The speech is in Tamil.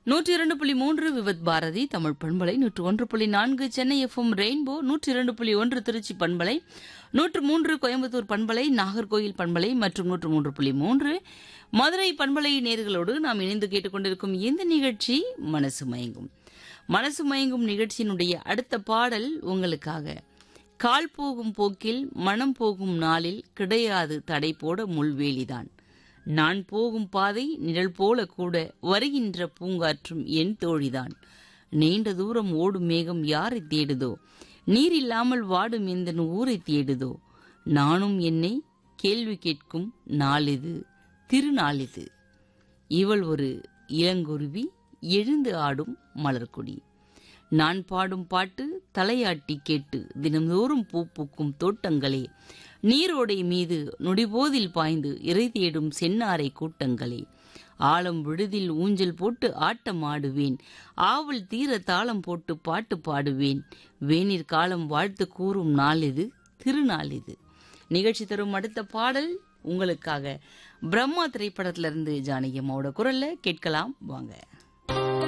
நூற்றி இரண்டு புள்ளி மூன்று விவத் பாரதி தமிழ் பண்பலை நூற்று ஒன்று புள்ளி நான்கு சென்னை எஃப்எம் ரெயின்போ நூற்றி இரண்டு புள்ளி ஒன்று திருச்சி பண்பலை நூற்று மூன்று கோயம்புத்தூர் பண்பலை நாகர்கோயில் பண்பலை மற்றும் நூற்று மூன்று புள்ளி மூன்று மதுரை பண்பலை நேர்களோடு நாம் இணைந்து கேட்டுக்கொண்டிருக்கும் இந்த நிகழ்ச்சி மனசு மயங்கும் மனசு மயங்கும் நிகழ்ச்சியினுடைய அடுத்த பாடல் உங்களுக்காக கால் போகும் போக்கில் மனம் போகும் நாளில் கிடையாது தடை போட முள்வேலிதான் நான் போகும் பாதை நிழல் போல கூட வருகின்ற பூங்காற்றும் என் தோழிதான் நீண்ட தூரம் ஓடும் மேகம் யாரை தேடுதோ நீர் இல்லாமல் வாடும் எந்த ஊரை தேடுதோ நானும் என்னை கேள்வி கேட்கும் நாளிது திருநாளிது இவள் ஒரு இளங்குருவி எழுந்து ஆடும் மலர்கொடி நான் பாடும் பாட்டு தலையாட்டி கேட்டு தினந்தோறும் பூ பூக்கும் தோட்டங்களே நீரோடை மீது நொடிபோதில் பாய்ந்து இறை தேடும் சென்னாரை கூட்டங்களே ஆழம் விடுதில் ஊஞ்சல் போட்டு ஆட்டம் ஆடுவேன் ஆவல் தீர தாளம் போட்டு பாட்டு பாடுவேன் வேநீர் காலம் வாழ்த்து கூறும் நாள் இது திருநாள் இது நிகழ்ச்சி தரும் அடுத்த பாடல் உங்களுக்காக பிரம்மா திரைப்படத்திலிருந்து ஜானகி அம்மாவோட குரல்ல கேட்கலாம் வாங்க